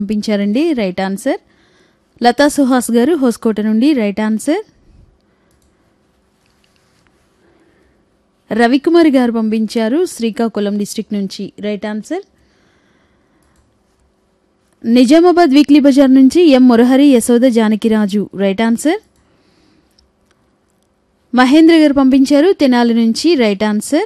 పంపించారండి right answer Lata Suhas గారు హోస్కోట నుండి రైట్ ఆన్సర్ రవికుమార్ గారు పంపించారు శ్రీకాకుళం డిస్ట్రిక్ట్ నుంచి right answer Nizamabad weekly Bazar నుంచి M Murahari Yashoda Janakiraju right answer Mahendra గారు పంపించారు తెనాలి నుంచి రైట్ ఆన్సర్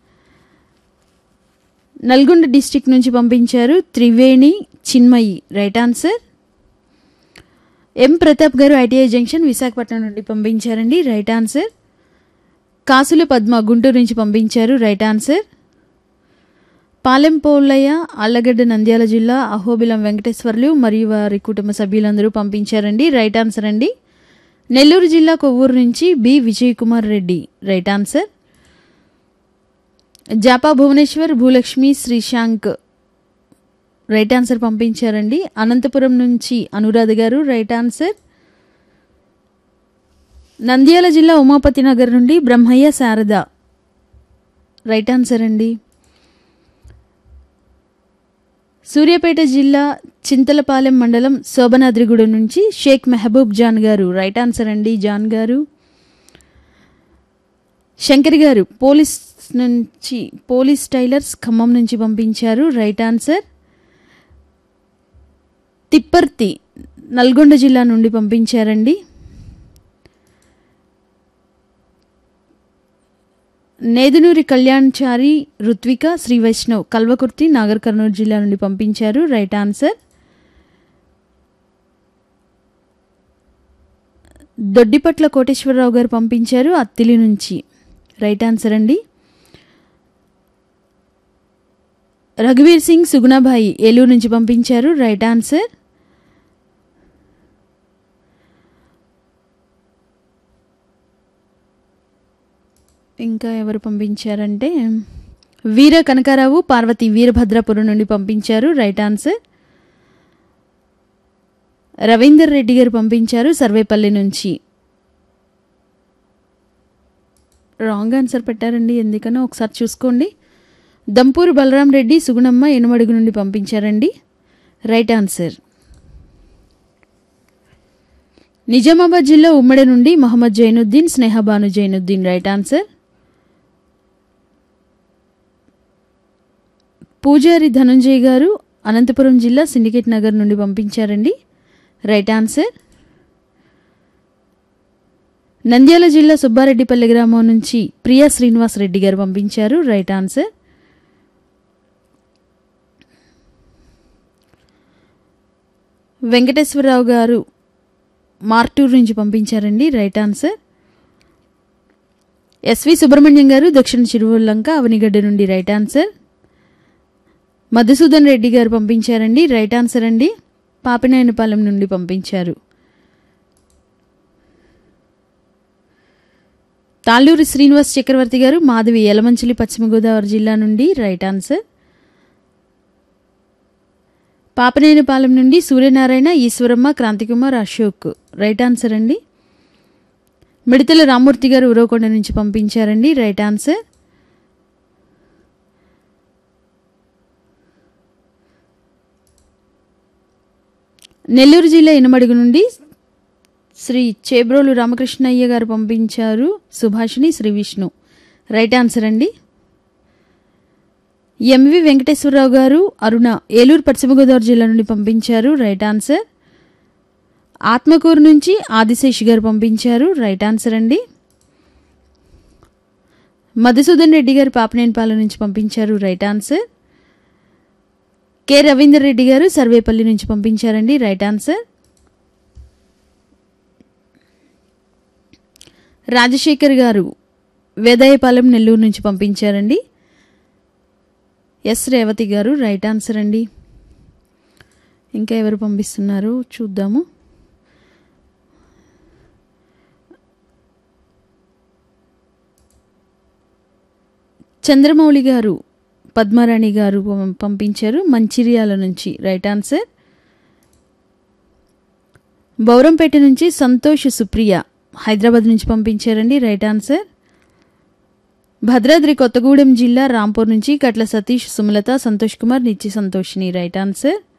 నల్గొండ డిస్ట్రిక్ట్ నుంచి పంపించారు Triveni Chinmayi right answer M Pratap గారు ఐటీఐ జంక్షన్ విశాఖపట్నం నుండి పంపించారండి రైట్ ఆన్సర్ కాసుల పద్మ గుంటూరు నుంచి పంపించారు రైట్ ఆన్సర్ పాలెం పోలయ్య అల్లగడ్డ నంద్యాల జిల్లా అహోబిలం వెంకటేశ్వర్లు మరియు వారి కుటుంబ సభ్యులందరూ పంపించారండి రైట్ ఆన్సర్ అండి నెల్లూరు జిల్లా కొవ్వూరు నుంచి B Vijay Kumar Reddy right answer జాపా భువనేశ్వర్ భూలక్ష్మి శ్రీశాంక్ రైట్ ఆన్సర్ పంపించారండి అనంతపురం నుంచి అనురాధ గారు రైట్ ఆన్సర్ నంద్యాల జిల్లా ఉమాపతి నగర్ నుండి బ్రహ్మయ్య శారద రైట్ ఆన్సర్ అండి సూర్యాపేట జిల్లా చింతలపాలెం మండలం శోభనాద్రిగూడెం నుంచి షేక్ మెహబూబ్ జాన్ గారు రైట్ ఆన్సర్ అండి జాన్ గారు శంకర్ గారు పోలీస్ నుంచి పోలీస్ టైలర్స్ ఖమ్మం నుంచి పంపించారు రైట్ ఆన్సర్ తిప్పర్తి నల్గొండ జిల్లా నుండి పంపించారండి నేదునూరి కళ్యాణ్చారి రుత్విక శ్రీ వైష్ణవ్ కల్వకుర్తి నాగర్ కర్నూలు జిల్లా నుండి పంపించారు రైట్ ఆన్సర్ దొడ్డిపట్ల కోటేశ్వరరావు గారు పంపించారు అత్తిలి నుంచి రైట్ ఆన్సర్ అండి రఘువీర్ సింగ్ సుగుణాబాయి ఏలూరు నుంచి పంపించారు రైట్ ఆన్సర్ ఇంకా ఎవరు పంపించారంటే వీర కనకారావు పార్వతి వీరభద్రాపురం నుండి పంపించారు రైట్ ఆన్సర్ రవీందర్ రెడ్డి గారు పంపించారు సర్వేపల్లి నుంచి రాంగ్ ఆన్సర్ పెట్టారండి ఎందుకనో ఒకసారి చూసుకోండి దంపూరు బలరాం రెడ్డి సుగుణమ్మ ఎనుమడుగు నుండి పంపించారండి రైట్ ఆన్సర్ నిజామాబాద్ జిల్లా ఉమ్మడి నుండి మహమ్మద్ జైనుద్దీన్ స్నేహబాను జైనుద్దీన్ రైట్ ఆన్సర్ పూజారి ధనంజయ్ గారు అనంతపురం జిల్లా సిండికేట్ నగర్ నుండి పంపించారండి రైట్ ఆన్సర్ నంద్యాల జిల్లా సుబ్బారెడ్డిపల్లి గ్రామం నుంచి ప్రియా శ్రీనివాస్ రెడ్డి గారు పంపించారు రైట్ ఆన్సర్ వెంకటేశ్వరరావు గారు మార్టూర్ నుంచి పంపించారండి రైట్ ఆన్సర్ ఎస్వి సుబ్రహ్మణ్యం గారు దక్షిణ చిరువల్లంక అవనిగడ్డ నుండి రైట్ ఆన్సర్ మధుసూదన్ రెడ్డి గారు పంపించారండి రైట్ ఆన్సర్ అండి పాపినాయనపాలెం నుండి పంపించారు తాళ్ళూరి శ్రీనివాస్ చక్రవర్తి గారు మాధవి యలమంచిలి పశ్చిమ గోదావరి జిల్లా నుండి రైట్ ఆన్సర్ పాపనేనిపాలెం నుండి సూర్యనారాయణ ఈశ్వరమ్మ క్రాంతికుమార్ అశోక్ రైట్ ఆన్సర్ అండి మిడతల రామూర్తి గారు ఉరవకొండ నుంచి పంపించారండి రైట్ ఆన్సర్ నెల్లూరు జిల్లా ఇనమడుగు నుండి శ్రీ చేబ్రోలు రామకృష్ణయ్య గారు పంపించారు సుభాషిణి శ్రీ విష్ణు రైట్ ఆన్సర్ అండి ఎంవి వెంకటేశ్వరరావు గారు అరుణ ఏలూరు పశ్చిమ గోదావరి జిల్లా నుండి పంపించారు రైట్ ఆన్సర్ ఆత్మకూరు నుంచి ఆదిశేష్ గారు పంపించారు రైట్ ఆన్సర్ అండి మధుసూదన్ రెడ్డి గారు పాపనేనిపాలెం నుంచి పంపించారు right answer K Ravinder Reddy గారు సర్వేపల్లి నుంచి పంపించారండి రైట్ ఆన్సర్ రాజశేఖర్ గారు వేదాయపాలెం నెల్లూరు నుంచి పంపించారండి ఎస్ రేవతి గారు రైట్ ఆన్సర్ అండి ఇంకా ఎవరు పంపిస్తున్నారు చూద్దాము చంద్రమౌళి గారు పద్మారాణి గారు పం- పంపించారు మంచిర్యాల నుంచి రైట్ ఆన్సర్ బౌరంపేట నుంచి సంతోష్ సుప్రియ హైదరాబాద్ నుంచి పంపించారండి రైట్ ఆన్సర్ భద్రాద్రి కొత్తగూడెం జిల్లా రాంపూర్ నుంచి కట్ల సతీష్ సుమలత సంతోష్ కుమార్ నిత్య సంతోషిని రైట్ ఆన్సర్